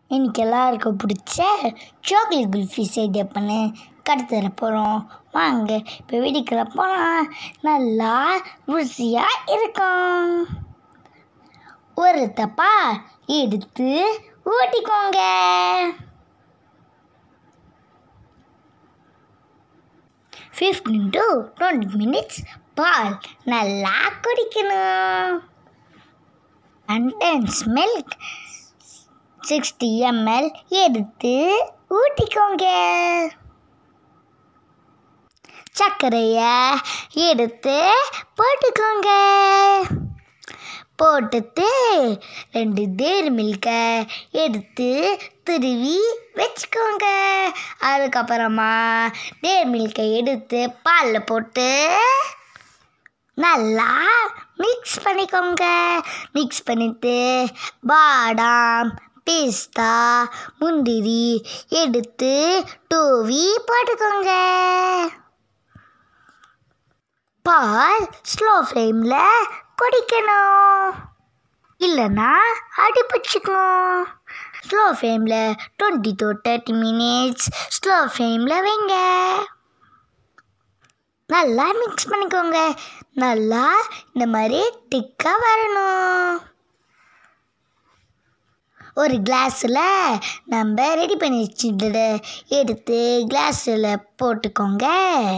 இன்னைக்கு எல்லாருக்கும் பிடிச்ச சாக்லேட் குல்ஃபி செய்து பண்ணு கடத்தர போகிறோம் வாங்க இப்போ வீட்டுக்குள்ள போனால் நல்லா ருசியாக இருக்கும் ஒரு தப்பா எடுத்து ஊட்டிக்கோங்க ஃபிஃப்டீன் டு டுவெண்ட்டி மினிட்ஸ் பால் நல்லா குடிக்கணும் கண்டென்ஸ் மில்க் சிக்ஸ்டி எம்எல் எடுத்து ஊட்டிக்கோங்க சர்க்கரையை எடுத்து போட்டுக்கோங்க போட்டுட்டு ரெண்டு தேர் மில்கை எடுத்து துருவி வச்சுக்கோங்க அதுக்கப்புறமா தேர் மில்கை எடுத்து பாலில் போட்டு நல்லா மிக்ஸ் பண்ணிக்கோங்க மிக்ஸ் பண்ணிட்டு பாதாம் பிஸ்தா முந்திரி எடுத்து டூவி போட்டுக்கோங்க பால் ஸ்லோ ஃப்ளேமில் குடிக்கணும் இல்லைன்னா அடிப்பிச்சுக்கும் ஸ்லோ ஃப்ளேமில் twenty to thirty minutes slow ஃப்ளேமில் வைங்க நல்லா மிக்ஸ் பண்ணிக்கோங்க நல்லா இந்த மாதிரி திக்காக வரணும் ஒரு கிளாஸில் நம்ம ரெடி பண்ணி வச்சுட்டு எடுத்து கிளாஸில் போட்டுக்கோங்க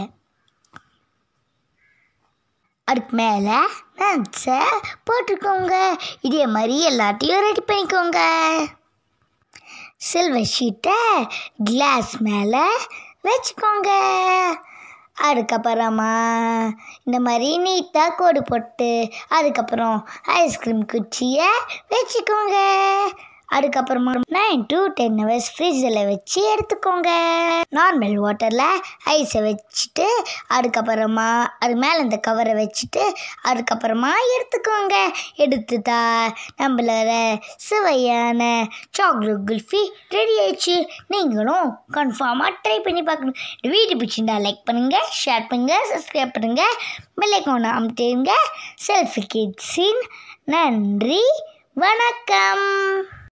அதுக்கு மேலே நட்ஸை போட்டுக்கோங்க இதே மாதிரி எல்லாத்தையும் ரெடி பண்ணிக்கோங்க சில்வர் ஷீட்டை கிளாஸ் மேலே வச்சுக்கோங்க அதுக்கப்புறமா இந்த மாதிரி நீட்டாக கோடு போட்டு அதுக்கப்புறம் ஐஸ்கிரீம் குச்சியை வச்சுக்கோங்க அதுக்கப்புறமா நைன் டு டென் ஹவர்ஸ் ஃப்ரிட்ஜில் வச்சு எடுத்துக்கோங்க நார்மல் வாட்டரில் ஐஸை வச்சுட்டு அதுக்கப்புறமா அது மேலே இந்த கவரை வச்சுட்டு அதுக்கப்புறமா எடுத்துக்கோங்க எடுத்துட்டா நம்மளோட சுவையான சாக்லேட் குல்ஃபி ரெடி ஆயிடுச்சு நீங்களும் கன்ஃபார்மாக ட்ரை பண்ணி பார்க்கணும் இந்த வீடியோ பிடிச்சிருந்தா லைக் பண்ணுங்கள் ஷேர் பண்ணுங்கள் சப்ஸ்கிரைப் பண்ணுங்கள் பெல்லைக்கோனை அமுட்டிடுங்க செல்ஃபி கிட்ஸின் நன்றி வணக்கம்